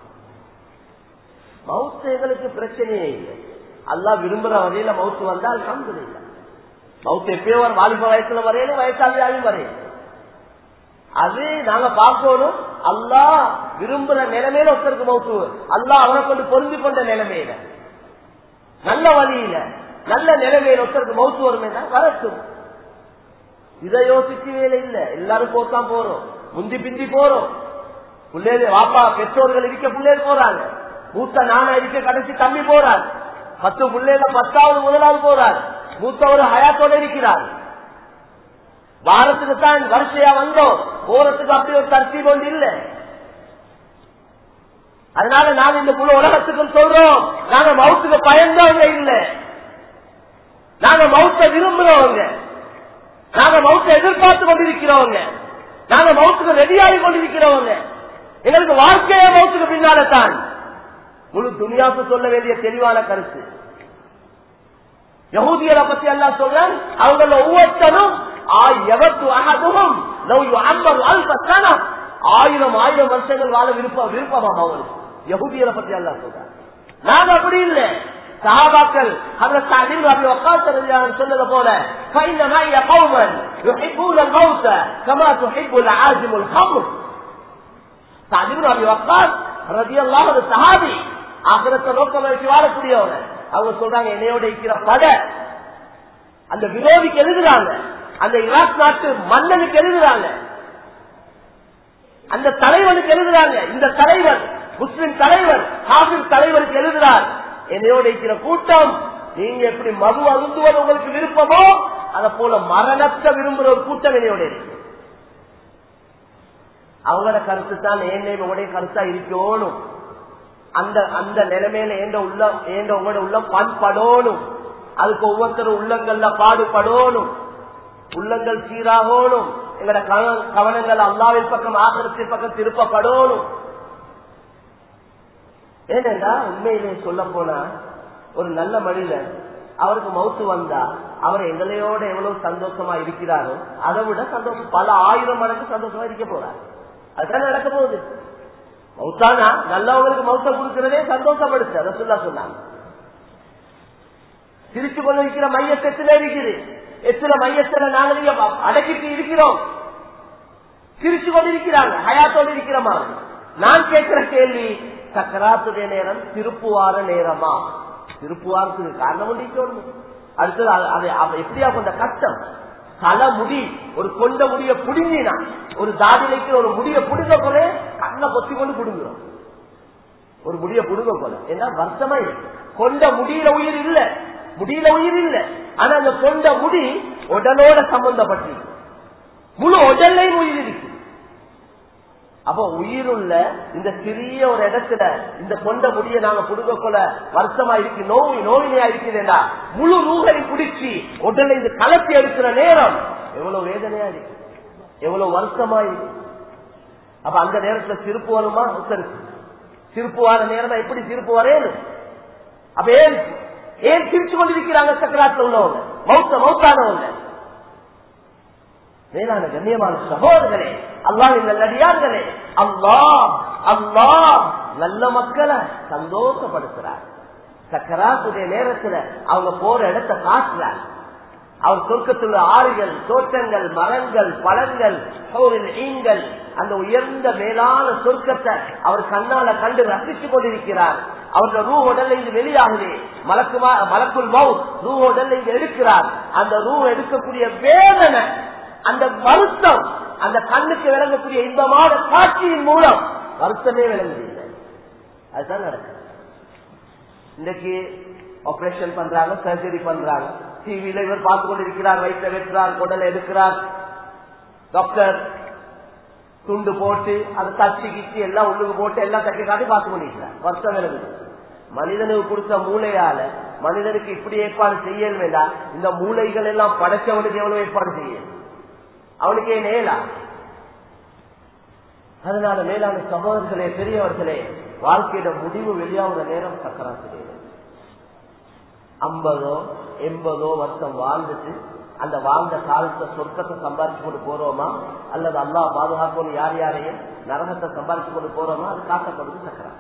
மவுத்து எங்களுக்கு பிரச்சனையே இல்லை அல்லா விரும்புற வகையில மவுத்து வந்தால் கம்பு இல்லை மவுத்து எப்பயோ ஒரு வாலிப வயசுல வரையிலும் வயசாளியாலும் வரையும் அது நாங்க பார்க்கணும் அல்லா விரும்புற நிலைமையில ஒருத்தருக்கு மவுத்து அல்லா அவனை கொண்டு பொருந்தி கொண்ட நிலைமையில நல்ல வழியில நல்ல நிலைமையில ஒருத்தருக்கு மவுத்து வருமே தான் வரட்டும் இதை யோசிச்சு வேலை இல்ல எல்லாரும் போத்தான் போறோம் முந்தி பிந்தி போறோம் பிள்ளைகள் வாப்பா பெற்றோர்கள் இருக்க பிள்ளைகள் போறாங்க மூத்த நானா இருக்க கடைசி தம்பி போறார் பத்து பிள்ளைகள பத்தாவது முதலாவது போறார் மூத்தவர் ஹயாத்தோட இருக்கிறார் வாரத்துக்கு தான் வரிசையா வந்தோம் போறதுக்கு அப்படி ஒரு தர்த்தி கொண்டு இல்லை அதனால நாங்க இந்த முழு உலகத்துக்கும் சொல்றோம் நாங்க மவுத்துக்கு பயந்தவங்க இல்ல நாங்க மவுத்த விரும்புறவங்க நாங்க மவுத்த எதிர்பார்த்து கொண்டிருக்கிறவங்க நாங்க மவுத்துக்கு ரெடியாகி கொண்டிருக்கிறவங்க எங்களுக்கு வாழ்க்கைய மவுத்துக்கு பின்னால தான் முழு துணியாவுக்கு சொல்ல வேண்டிய தெளிவான கருத்து யகுதியரை பத்தி எல்லாம் சொல்றேன் அவங்கள ஒவ்வொருத்தரும் ஆயிரம் ஆயிரம் வருஷங்கள் வாழ விருப்பம் விருப்பமா அவங்களுக்கு யகுதியரை பத்தி எல்லாம் சொல்றாங்க நாங்க அப்படி இல்லை சஹாபாக்கள் சொன்னது போல சஹாபி ஆகிரத்தை நோக்கம் வச்சு வாழக்கூடியவங்க அவங்க சொல்றாங்க என்னையோட இருக்கிற பட அந்த விரோதிக்கு எழுதுறாங்க அந்த ஈராக் நாட்டு மன்னனுக்கு எழுதுறாங்க அந்த தலைவனுக்கு எழுதுறாங்க இந்த தலைவர் முஸ்லிம் தலைவர் ஹாபிஸ் தலைவருக்கு எழுதுறார் என்னையோட இருக்கிற கூட்டம் நீங்க எப்படி மது அருந்துவது உங்களுக்கு விருப்பமோ அதை போல மரணத்தை விரும்புற ஒரு கூட்டம் என்னையோட இருக்கு அவங்களோட கருத்து தான் என்னைய கருத்தா இருக்கணும் அந்த அந்த நிலைமையில ஏண்ட உள்ள ஏண்ட உங்களோட உள்ள பண்படணும் அதுக்கு ஒவ்வொருத்தரும் உள்ளங்கள்ல பாடுபடணும் உள்ளங்கள் சீராகணும் எங்களோட கவனங்கள் அல்லாவின் பக்கம் ஆகரத்தின் பக்கம் திருப்பப்படணும் ஏனென்றா உண்மையிலே சொல்ல போனா ஒரு நல்ல மனிதன் அவருக்கு மவுத்து வந்தா அவர் எங்களையோட எவ்வளவு சந்தோஷமா இருக்கிறாரோ அதை விட சந்தோஷம் பல ஆயிரம் மடங்கு சந்தோஷமா இருக்க போறார் அதுதான் நடக்க போகுது மவுத்தானா நல்லவங்களுக்கு மவுத்த கொடுக்கிறதே சந்தோஷப்படுத்து அதை சொல்ல சொன்னாங்க சிரிச்சு கொண்டு இருக்கிற மையத்தை எத்தனை இருக்குது எத்தனை மையத்துல நாங்கள் அடக்கிட்டு இருக்கிறோம் சிரிச்சு கொண்டு இருக்கிறாங்க ஹயாத்தோடு இருக்கிறோமா நான் கேட்கிற கேள்வி சக்கராத்துடைய நேரம் திருப்புவார நேரமா திருப்புவாரத்துக்கு காரணம் ஒன்றிக்கணும் அடுத்தது அது எப்படியா கொண்ட கஷ்டம் தலை முடி ஒரு கொண்ட முடிய புடுங்கினா ஒரு தாதிலைக்கு ஒரு முடிய புடுங்க போல கண்ணை பொத்தி கொண்டு புடுங்குறோம் ஒரு முடிய புடுங்க போல ஏன்னா வருஷமா கொண்ட முடியில உயிர் இல்ல முடியில உயிர் இல்ல ஆனா அந்த கொண்ட முடி உடலோட சம்பந்தப்பட்டு முழு உடல்லையும் உயிர் இருக்கு அப்ப உயிருள்ள இந்த சிறிய ஒரு இடத்துல இந்த கொண்ட முடிய நாங்க புடுங்க கொள்ள வருஷமா இருக்கு நோய் நோயினையா இருக்குதுன்னா முழு ரூகை பிடிச்சி உடல்ல இந்த கலத்தி எடுக்கிற நேரம் எவ்வளவு வேதனையா இருக்கு எவ்வளவு வருஷமா இருக்கு அப்ப அந்த நேரத்துல சிரிப்பு வருமா உத்தருக்கு சிரிப்பு வர நேரம் எப்படி சிரிப்பு வரேன்னு அப்ப ஏன் ஏன் சிரிச்சு கொண்டிருக்கிறாங்க சக்கராத்துல உள்ளவங்க மௌத்த மௌத்தானவங்க மேலான கண்ணியமான சகோதரர்களே அல்லாஹ் நல்லடியார்களே அல்லா அல்லா நல்ல மக்களை சந்தோஷப்படுத்துறார் சக்கராத்துடைய நேரத்துல அவங்க போற இடத்தை காட்டுறார் அவர் சொர்க்கத்துள்ள ஆறுகள் தோட்டங்கள் மரங்கள் பழங்கள் ஈங்கள் அந்த உயர்ந்த மேலான சொர்க்கத்தை அவர் கண்ணால கண்டு ரசித்துக் கொண்டிருக்கிறார் அவருடைய ரூ உடல்ல இது வெளியாகுது மலக்கு மலக்குள் மவுத் ரூ உடல்ல இது எடுக்கிறார் அந்த ரூ எடுக்கக்கூடிய வேதனை அந்த வருத்தம் அந்த கண்ணுக்கு விளங்கக்கூடிய இன்பமான காட்சியின் மூலம் வருத்தமே விளங்குதில்லை அதுதான் நடக்குது இன்னைக்கு ஆபரேஷன் பண்றாங்க சர்ஜரி பண்றாங்க டிவியில இவர் பார்த்து கொண்டிருக்கிறார் வயிற்ற வெட்டுறார் குடலை எடுக்கிறார் டாக்டர் துண்டு போட்டு அதை தச்சு கிச்சு எல்லாம் உள்ளுக்கு போட்டு எல்லாம் தட்டி காட்டி பார்த்து கொண்டிருக்கிறார் வருஷம் விளங்குது மனிதனுக்கு கொடுத்த மூளையால மனிதனுக்கு இப்படி ஏற்பாடு செய்யல் வேண்டாம் இந்த மூளைகள் எல்லாம் படைச்சவனுக்கு எவ்வளவு ஏற்பாடு செய்யணும் அவனுக்கே நேலா அதனால மேலான சகோதரர்களே பெரியவர்களே வாழ்க்கையோட முடிவு வெளியாகிற நேரம் சக்கராத்து ஐம்பதோ எண்பதோ வருஷம் வாழ்ந்துட்டு அந்த வாழ்ந்த காலத்தை சொர்க்கத்தை சம்பாதிச்சு கொண்டு போறோமா அல்லது அல்லா பாதுகாக்கணும் யார் யாரையும் நரகத்தை சம்பாதிச்சு கொண்டு போறோமா அது காட்டப்படுது சக்கரம்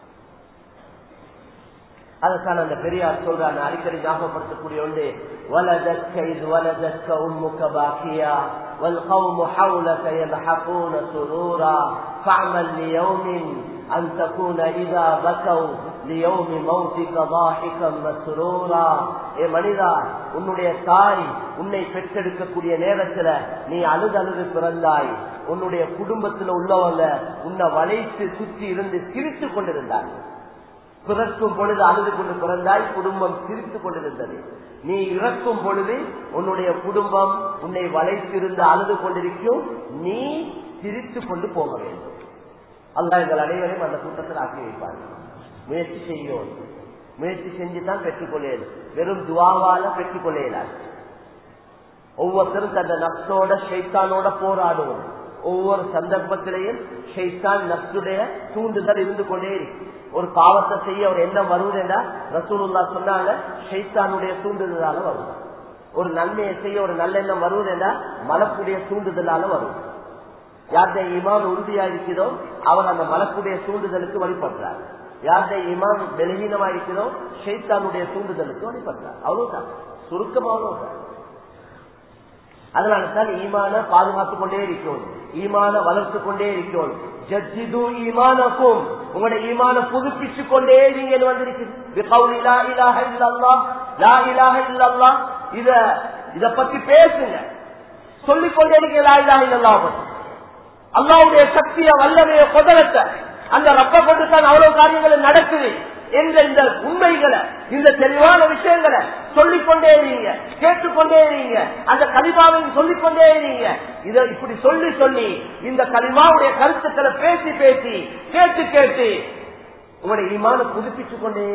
அதுக்கான அந்த பெரியார் சொல்றாங்க அடிக்கடி ஞாபகப்படுத்தக்கூடிய ஒன்று வலதற்க இது வலதற்க உம்முக பாக்கியா والقوم حولك يضحكون سرورا فاعمل ليوم أن تكون إذا بكوا ليوم موتك ضاحكا مسرورا ஏ மனிதா உன்னுடைய தாய் உன்னை பெற்றெடுக்கக்கூடிய நேரத்துல நீ அழுது அழுது பிறந்தாய் உன்னுடைய குடும்பத்துல உள்ளவங்க உன்னை வளைத்து சுற்றி இருந்து சிரித்துக் கொண்டிருந்தார்கள் பிறக்கும் பொழுது அழுது கொண்டு பிறந்தாய் குடும்பம் சிரித்துக் கொண்டிருந்தது நீ இறக்கும் பொழுது உன்னுடைய குடும்பம் உன்னை வளைத்திருந்து அழுது கொண்டிருக்கும் நீ சிரித்து கொண்டு போக வேண்டும் அல்லா எங்கள் அனைவரையும் அந்த கூட்டத்தில் ஆக்கி வைப்பார்கள் முயற்சி செய்யும் முயற்சி செஞ்சுதான் பெற்றுக்கொள்ளேன் வெறும் துவாவால பெற்றுக்கொள்ளேன் ஒவ்வொருத்தரும் தந்த நப்சோட ஷைத்தானோட போராடுவோம் ஒவ்வொரு சந்தர்ப்பத்திலையும் ஷைத்தான் நப்சுடைய தூண்டுதல் இருந்து கொண்டே இருக்கு ஒரு பாவத்தை செய்ய ஒரு எண்ணம் வருவதுண்டா ரசூலுல்லா சொன்னாங்க ஷைத்தானுடைய தூண்டுதலால வரும் ஒரு நன்மையை செய்ய ஒரு நல்லெண்ணம் வருவதுண்டா மலக்குடைய தூண்டுதலால வரும் யாருடைய இமான் உறுதியா இருக்கிறதோ அவர் அந்த மலக்குடைய தூண்டுதலுக்கு வழிபடுறார் யாருடைய இமான் பலகீனமா இருக்கிறதோ ஷைத்தானுடைய தூண்டுதலுக்கு வழிபடுறார் அவ்வளவுதான் சுருக்கம் அவ்வளவுதான் அதனால தான் ஈமான பாதுகாத்துக் கொண்டே இருக்கிறோம் ஈமான வளர்த்து கொண்டே இருக்கிறோம் ஜஜிது ஈமானக்கும் உங்களுடைய ஈமான புதுப்பிச்சு கொண்டே நீங்க வந்திருக்கிறீங்க இத இத பத்தி பேசுங்க சொல்லிக்கொண்டே இருக்கீங்க லா இலாஹ இல்லல்லாஹ் அல்லாவுடைய சக்திய வல்லமைய குதரத்தை அந்த ரப்ப கொண்டு தான் அவ்வளவு காரியங்கள் நடக்குது என்ற இந்த உண்மைகளை இந்த தெளிவான விஷயங்களை சொல்லிக்கொண்டே இருங்க கேட்டுக்கொண்டே இருங்க அந்த கலிமாவையும் சொல்லிக்கொண்டே இருங்க இதை இப்படி சொல்லி சொல்லி இந்த கலிமாவுடைய கருத்துக்களை பேசி பேசி கேட்டு கேட்டு உங்களுடைய ஈமான புதுப்பிச்சுக் கொண்டே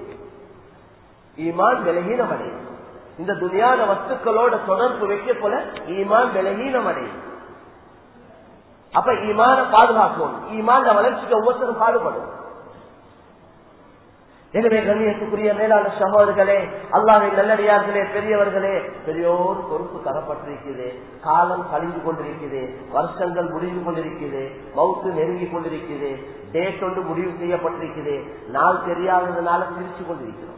ஈமான் விலகீனம் அடையும் இந்த துணியான வஸ்துக்களோட தொடர்பு வைக்க போல ஈமான் விலகீனம் அடையும் அப்ப ஈமான பாதுகாக்கணும் ஈமான வளர்ச்சிக்கு ஒவ்வொருத்தரும் பாடுபடும் எனவே கண்ணியத்துக்குரிய மேலான சகோதரர்களே அல்லாவின் நல்லடியார்களே பெரியவர்களே பெரியோர் பொறுப்பு தரப்பட்டிருக்கிறது காலம் கழிந்து கொண்டிருக்கிறது வருஷங்கள் முடிவு கொண்டிருக்கிறது மவுத்து நெருங்கி கொண்டிருக்கிறது டேட் ஒன்று முடிவு செய்யப்பட்டிருக்கிறது நாள் தெரியாததுனால சிரிச்சு கொண்டிருக்கிறோம்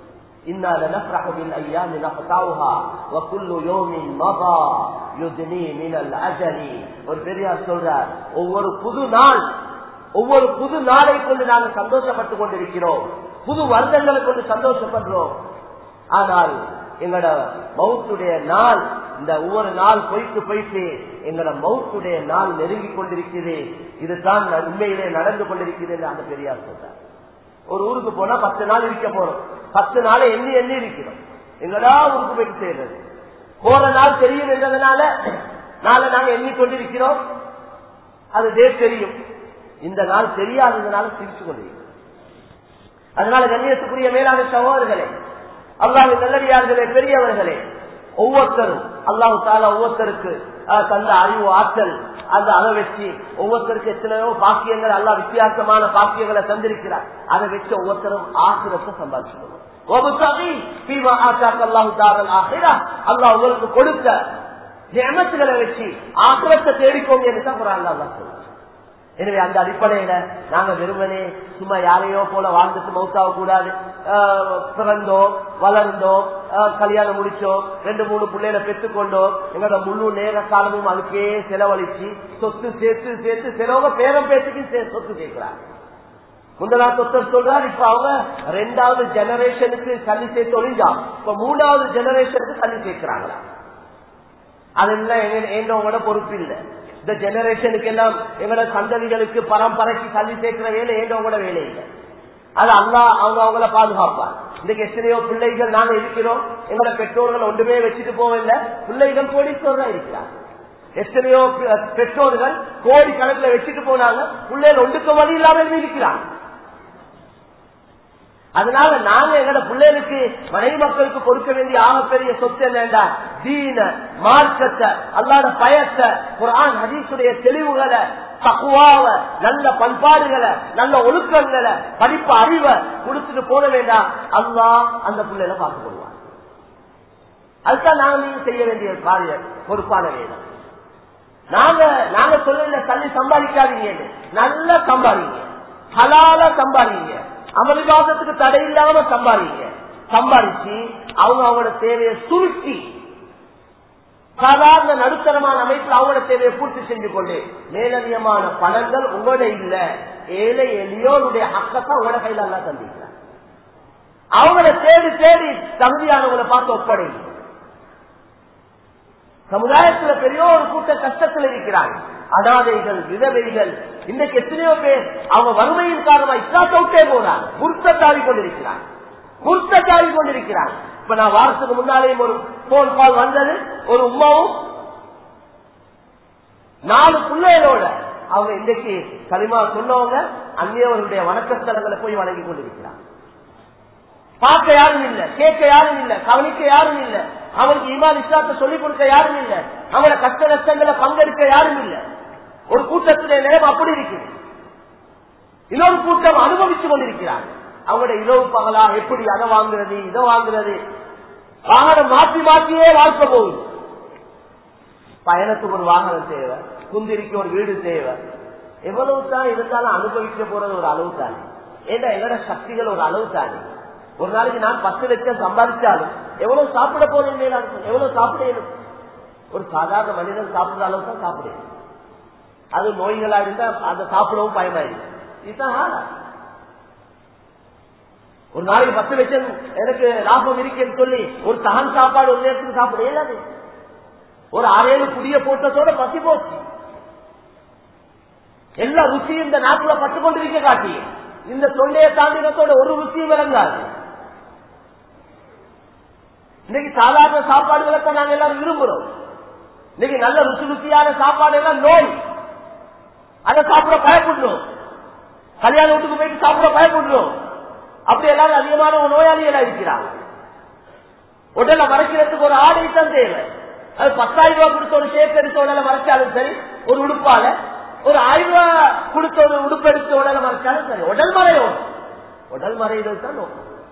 ஒரு பெரியார் சொல்றார் ஒவ்வொரு புது நாள் ஒவ்வொரு புது நாளை கொண்டு நாங்கள் சந்தோஷப்பட்டுக் கொண்டிருக்கிறோம் புது வருடங்களை கொண்டு சந்தோஷப்படுறோம் ஆனால் எங்களோட மவுத்துடைய நாள் இந்த ஒவ்வொரு நாள் போயிட்டு போயிட்டு எங்களோட மவுத்துடைய நாள் நெருங்கி கொண்டிருக்கிறது இதுதான் உண்மையிலே நடந்து கொண்டிருக்கிறது அந்த பெரியார் சொல்றார் ஒரு ஊருக்கு போனா பத்து நாள் இருக்க போறோம் பத்து நாளை எண்ணி எண்ணி இருக்கிறோம் எங்களா ஊருக்கு போயிட்டு செய்யறது போற நாள் தெரியும் என்றதுனால நாளை நாங்க எண்ணிக்கொண்டிருக்கிறோம் அது டேட் தெரியும் இந்த நாள் தெரியாததுனால சிரிச்சு கொண்டிருக்கிறோம் அதனால கண்ணியத்துக்குரிய மேலான சகோதரர்களே அல்லாஹு நல்லடியார்களே பெரியவர்களே ஒவ்வொருத்தரும் அல்லாஹு தாலா ஒவ்வொருத்தருக்கு தந்த அறிவு ஆற்றல் அந்த அதை வச்சு ஒவ்வொருத்தருக்கு எத்தனையோ பாக்கியங்கள் அல்லா வித்தியாசமான பாக்கியங்களை தந்திருக்கிறார் அதை வச்சு ஒவ்வொருத்தரும் ஆசிரத்தை சம்பாதிச்சுக்கணும் அல்லாஹ் உங்களுக்கு கொடுத்த ஜெமத்துகளை வச்சு ஆசிரத்தை தேடிக்கோங்க என்று தான் குரான் அல்லாஹ் சொல்லுங்க எனவே அந்த அடிப்படையில நாங்க வெறுமனே சும்மா யாரையோ போல வாழ்ந்துட்டு மௌத்தாக கூடாது பிறந்தோம் வளர்ந்தோம் கல்யாணம் முடிச்சோம் ரெண்டு மூணு பிள்ளைகளை பெற்றுக்கொண்டோம் எங்களோட முழு நேர காலமும் அதுக்கே செலவழிச்சு சொத்து சேர்த்து சேர்த்து சிலவங்க பேரம் பேச்சுக்கு சொத்து சேர்க்கிறாங்க முந்தனா சொத்தர் சொல்றாரு இப்ப அவங்க ரெண்டாவது ஜெனரேஷனுக்கு கல்வி சேர்த்து ஒழிஞ்சா இப்ப மூணாவது ஜெனரேஷனுக்கு கல்வி சேர்க்கிறாங்களா அதெல்லாம் எங்களோட பொறுப்பு இல்லை இந்த ஜெனரேஷனுக்கு எல்லாம் எங்களோட சந்ததிகளுக்கு பரம்பரைக்கு கல்வி சேர்க்கிற வேலை எங்களோட வேலை இல்லை அது அல்லா அவங்க அவங்கள பாதுகாப்பார் இன்னைக்கு எத்தனையோ பிள்ளைகள் நாங்க இருக்கிறோம் எங்களோட பெற்றோர்கள் ஒன்றுமே வச்சுட்டு போவில்லை பிள்ளைகள் கோடீஸ்வரா இருக்கிறார் எத்தனையோ பெற்றோர்கள் கோடி கணக்குல வச்சுட்டு போனாங்க பிள்ளைகள் ஒன்றுக்கு வழி இல்லாம இருக்கிறாங்க அதனால நாங்க எங்களோட பிள்ளைகளுக்கு மனைவி மக்களுக்கு கொடுக்க வேண்டிய ஆகப்பெரிய சொத்து என்னண்டா தீன மார்க்கத்தை அல்லாத பயத்தை குரான் ஹதீசுடைய தெளிவுகளை தக்குவாவ நல்ல பண்பாடுகளை நல்ல ஒழுக்கங்களை படிப்பு அறிவை கொடுத்துட்டு போட வேண்டாம் அல்லா அந்த பிள்ளைகளை பார்த்து கொள்வார் அதுதான் நாங்க நீங்க செய்ய வேண்டிய காரியம் பொறுப்பான வேணும் நாங்க நாங்க சொல்ல தள்ளி சம்பாதிக்காதீங்க நல்லா சம்பாதிங்க ஹலால சம்பாதிங்க அமளிவாதத்துக்கு தடை இல்லாம சம்பாதிங்க சம்பாதிச்சு அவங்க அவங்களோட தேவையை சுருக்கி சாதாரண நடுத்தரமான அமைப்பில் அவங்களோட தேவையை பூர்த்தி செஞ்சு கொண்டு மேலதிகமான பணங்கள் உங்களோட இல்ல ஏழை எளியோருடைய அக்கத்தான் உங்களோட கையில எல்லாம் தந்திக்கிறார் அவங்கள தேடி தேடி தகுதியானவங்களை பார்த்து ஒப்படைங்க சமுதாயத்துல பெரிய ஒரு கூட்ட கஷ்டத்தில் இருக்கிறாங்க அனாதைகள் விதவைகள் இன்றைக்கு எத்தனையோ பேர் அவங்க வறுமையின் காரணமா இஸ்லாத்தை விட்டே போறாங்க முர்த்தாவி கொண்டிருக்கிறாங்க முர்த்தாவி கொண்டிருக்கிறாங்க இப்ப நான் வாரத்துக்கு முன்னாலேயும் ஒரு போன் கால் வந்தது ஒரு உமாவும் நாலு பிள்ளைகளோட அவங்க இன்றைக்கு களிமா சொன்னவங்க அந்நியவர்களுடைய வணக்கஸ்தலங்களை போய் வணங்கி கொண்டிருக்கிறாங்க பார்க்க யாரும் இல்ல கேட்க யாரும் இல்ல கவனிக்க யாரும் இல்ல அவனுக்கு இமான் இஸ்லாத்தை சொல்லிக் கொடுக்க யாரும் இல்ல அவங்கள கஷ்ட நஷ்டங்களை பங்கெடுக்க யாரும் இல்ல ஒரு கூட்டத்துடைய நேரம் அப்படி இருக்குது இன்னொரு கூட்டம் அனுபவிச்சு கொண்டிருக்கிறாங்க அவங்களோட இரவு பகலா எப்படி அதை வாங்குறது இதை வாங்குறது வாகனம் மாற்றி மாற்றியே வாழ்க்கை போகுது பயணத்துக்கு ஒரு வாகனம் தேவை குந்திரிக்கு ஒரு வீடு தேவை எவ்வளவு தான் இருந்தாலும் அனுபவிக்க போறது ஒரு அளவு தானே ஏன்னா எங்களோட சக்திகள் ஒரு அளவு தானே ஒரு நாளைக்கு நான் பத்து லட்சம் சம்பாதிச்சாலும் எவ்வளவு சாப்பிட போறேன் எவ்வளவு சாப்பிடணும் ஒரு சாதாரண மனிதன் சாப்பிடுற அளவு தான் சாப்பிடணும் அது நோய்களா இருந்தா அதை சாப்பிடவும் பயமாயிருக்கு இதுதான் ஒரு நாளைக்கு பத்து லட்சம் எனக்கு லாபம் இருக்குன்னு சொல்லி ஒரு தகன் சாப்பாடு ஒரு நேரத்துக்கு சாப்பிட இயலாது ஒரு ஆறேழு புதிய போட்டத்தோட பசி போச்சு எல்லா ருசியும் இந்த நாட்டுல பட்டு கொண்டிருக்க காட்டி இந்த தொண்டைய தாண்டினத்தோட ஒரு ருசியும் விளங்காது இன்னைக்கு சாதாரண சாப்பாடுகளை தான் நாங்க எல்லாரும் விரும்புறோம் இன்னைக்கு நல்ல ருசி ருசியான சாப்பாடு எல்லாம் நோய் அதை சாப்பிட பயப்படுறோம் கல்யாண வீட்டுக்கு போயிட்டு சாப்பிட பயப்படுறோம் அப்படி எல்லாரும் அதிகமான நோயாளிகளா இருக்கிறாங்க உடலை மறைக்கிறதுக்கு ஒரு ஆடை தான் தேவை அது பத்தாயிரம் ரூபாய் கொடுத்த ஒரு ஷேப் எடுத்த உடலை மறைச்சாலும் சரி ஒரு உடுப்பால ஒரு ஆயிரம் ரூபாய் கொடுத்த ஒரு உடுப்பு எடுத்த உடலை மறைச்சாலும் சரி உடல் மறையும் உடல் மறையிறது தான் நோக்கம்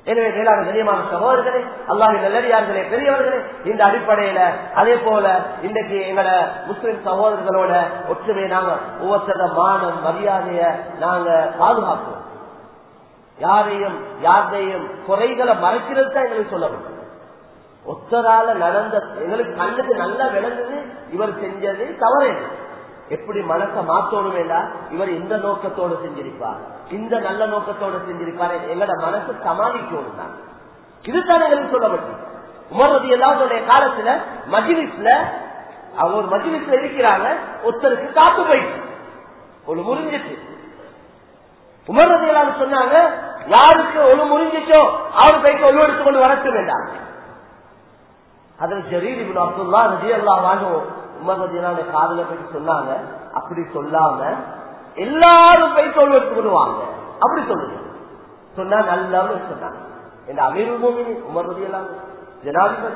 எனவே மேலான கண்ணியமான சகோதரர்களே அல்லாஹின் நல்லடியார்களே பெரியவர்களே இந்த அடிப்படையில அதே போல இன்றைக்கு எங்களோட முஸ்லிம் சகோதரர்களோட ஒற்றுமையை நாங்க ஒவ்வொருத்தர மானம் மரியாதைய நாங்க பாதுகாப்போம் யாரையும் யாரையும் குறைகளை மறைக்கிறது தான் எங்களுக்கு சொல்ல முடியும் ஒத்தரால நடந்த எங்களுக்கு கண்ணுக்கு நல்லா விளங்குது இவர் செஞ்சது தவறு எப்படி மனசை மாத்தோணும் வேண்டாம் இவர் இந்த நோக்கத்தோடு செஞ்சிருப்பார் இந்த நல்ல நோக்கத்தோடு செஞ்சிருப்பார் எங்களோட மனசு சமாளிக்கணும் தான் இதுதான் எங்களுக்கு சொல்லப்பட்டு உமர்வது எல்லாருடைய காலத்துல மஜிலிஸ்ல அவங்க ஒரு மஜிலிஸ்ல இருக்கிறாங்க ஒருத்தருக்கு காத்து போயிட்டு ஒரு முறிஞ்சிட்டு உமர்றது எல்லாரும் சொன்னாங்க யாருக்கு ஒழு முறிஞ்சிச்சோ அவர் போயிட்டு ஒழு எடுத்து கொண்டு வரட்டு வேண்டாம் அதில் ஜரீர் இவன் அப்துல்லா ரஜி அல்லா வாங்கும் உமர் ரஜினாவுடைய காதல பற்றி சொன்னாங்க அப்படி சொல்லாம எல்லாரும் போய் தோல் எடுத்து விடுவாங்க அப்படி சொல்லுங்க சொன்னா நல்ல சொன்னாங்க இந்த அமீர் உமர் ரஜி எல்லாம் ஜனாதிபதி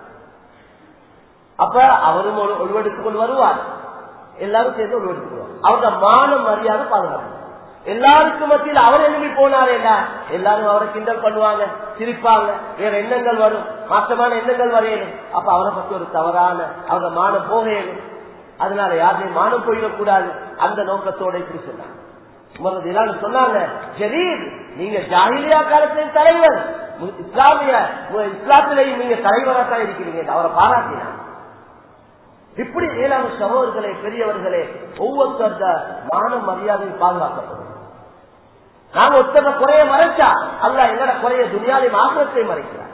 அப்ப அவரும் ஒரு ஒழுவெடுத்துக் கொண்டு வருவார் எல்லாரும் சேர்ந்து ஒழுவெடுத்துக் கொள்வார் அவரோட மான மரியாதை பாதுகாப்பு எல்லாருக்கும் மத்தியில் அவர் எழுதி போனாரேடா எல்லாரும் அவரை கிண்டல் பண்ணுவாங்க சிரிப்பாங்க வேற எண்ணங்கள் வரும் மாற்றமான எண்ணங்கள் வரையணும் அப்ப அவரை பத்தி ஒரு தவறான அவரோட மானம் போகணும் அதனால யாரையும் மானம் போயிடக்கூடாது அந்த நோக்கத்தோட இப்படி சொன்னாங்க சொன்னாங்க ஜரீர் நீங்க ஜாகிலியா காலத்தின் தலைவர் இஸ்லாமிய இஸ்லாத்திலையும் நீங்க தலைவராக தான் இருக்கிறீங்க அவரை பாராட்டினார் இப்படி ஏழாம் சகோதரர்களே பெரியவர்களே ஒவ்வொருத்தர மான மரியாதை பாதுகாக்கப்படும் நாங்க ஒருத்தர குறைய மறைச்சா அல்ல எங்கட குறைய துணியாலையும் ஆசிரத்தை மறைக்கிறார்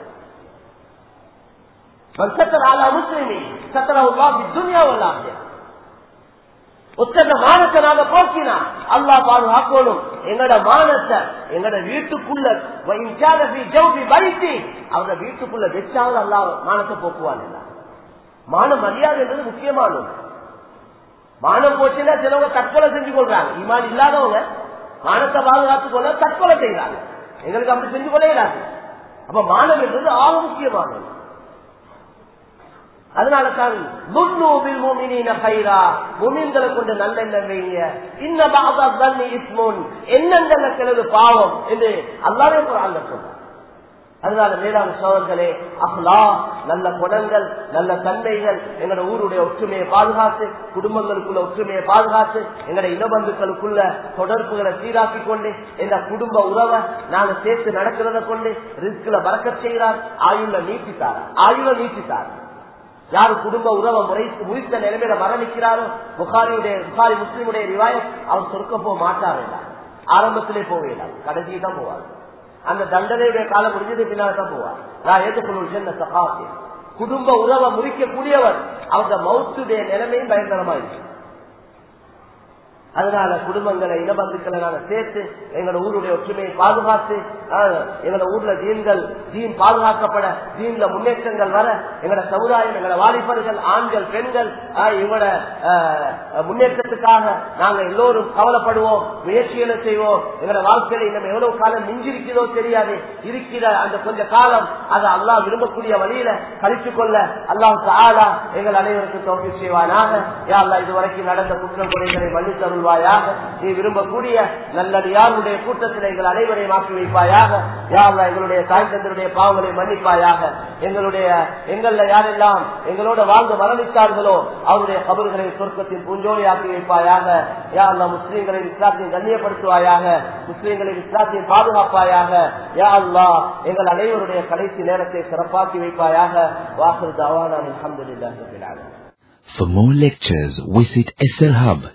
முஸ்லிமி சத்தரவுல்லா துனியாவெல்லாம் ஒத்தன மானத்தை நாங்க போக்கினா அல்லா பாதுகாக்கணும் எங்கட மானத்தை எங்கட வீட்டுக்குள்ள வைத்தி அவங்க வீட்டுக்குள்ள வச்சாலும் அல்லா மானத்தை போக்குவாங்க மான மரியாதை என்பது முக்கியமானது மானம் போச்சுன்னா சிலவங்க தற்கொலை செஞ்சு கொள்றாங்க இமான் இல்லாதவங்க மானத்தை பாதுகாத்துக் கொள்ள தற்கொலை செய்யறாங்க எங்களுக்கு அப்படி செஞ்சு கொள்ளையிடாது அப்ப மானம் என்பது ஆக முக்கியமானது அதனால தான் முமீன்களை கொண்டு நல்லெண்ணம் வைங்க இன்ன பாபா தண்ணி இஸ்மோன் எண்ணங்களை சிலது பாவம் என்று அல்லாவே சொல்றாங்க சொல்றாங்க அதனால மேலான சோழர்களே அஹ்லா நல்ல குணங்கள் நல்ல தன்மைகள் எங்களோட ஊருடைய ஒற்றுமையை பாதுகாத்து குடும்பங்களுக்குள்ள ஒற்றுமையை பாதுகாத்து எங்களோட இனபந்துக்களுக்குள்ள தொடர்புகளை சீராக்கி கொண்டு எங்க குடும்ப உறவை நாங்க சேர்த்து நடக்கிறத கொண்டு ரிஸ்கில பறக்க செய்கிறார் ஆயுள நீட்டித்தார் ஆயுள நீட்டித்தார் யாரு குடும்ப உறவை முறை முறித்த நிலைமையில மரணிக்கிறாரோ புகாரியுடைய புகாரி முஸ்லீமுடைய ரிவாயம் அவர் சொர்க்க போக மாட்டார் ஆரம்பத்திலே போவேன் கடைசி தான் போவார் அந்த தண்டனையுடைய காலம் முடிஞ்சது பின்னால் தான் போவார் நான் ஏற்றுக்கொள்ள சகாசி குடும்ப உறவை முறிக்கக்கூடியவர் அவங்க மௌத்துடைய நிலைமையும் பயங்கரமா இருக்கு அதனால குடும்பங்களை இனபந்துக்களை நாங்க சேர்த்து எங்களோட ஊருடைய ஒற்றுமையை பாதுகாத்து எங்களோட ஊர்ல தீன்கள் தீன் பாதுகாக்கப்பட தீன்ல முன்னேற்றங்கள் வர எங்களோட சமுதாயம் எங்களோட வாலிபர்கள் ஆண்கள் பெண்கள் இவங்களோட முன்னேற்றத்துக்காக நாங்க எல்லோரும் கவலைப்படுவோம் முயற்சிகளை செய்வோம் எங்களோட வாழ்க்கையில இன்னும் எவ்வளவு காலம் மிஞ்சிருக்கிறதோ தெரியாது இருக்கிற அந்த கொஞ்ச காலம் அதை அல்லா விரும்பக்கூடிய வழியில கழித்துக் கொள்ள அல்லாஹ் ஆளா எங்கள் அனைவருக்கும் தோல்வி செய்வானாக யாழ்லா இதுவரைக்கும் நடந்த குற்றம் குறைகளை மன்னித்தருள் அருள்வாயாக நீ விரும்பக்கூடிய நல்லடியாருடைய கூட்டத்தில் எங்கள் அனைவரையும் ஆக்கி வைப்பாயாக யாருல எங்களுடைய தாய் தந்தருடைய பாவங்களை மன்னிப்பாயாக எங்களுடைய எங்கள்ல யாரெல்லாம் எங்களோட வாழ்ந்து மரணித்தார்களோ அவருடைய கபர்களை சொர்க்கத்தின் பூஞ்சோலை ஆக்கி வைப்பாயாக யா அல்லா முஸ்லீம்களை இஸ்லாத்தையும் கண்ணியப்படுத்துவாயாக முஸ்லீம்களை இஸ்லாத்தையும் பாதுகாப்பாயாக யா அல்லா எங்கள் அனைவருடைய கடைசி நேரத்தை சிறப்பாக்கி வைப்பாயாக வாசல் தவான அலமதுல்லாஹ் For more lectures, visit SLHub.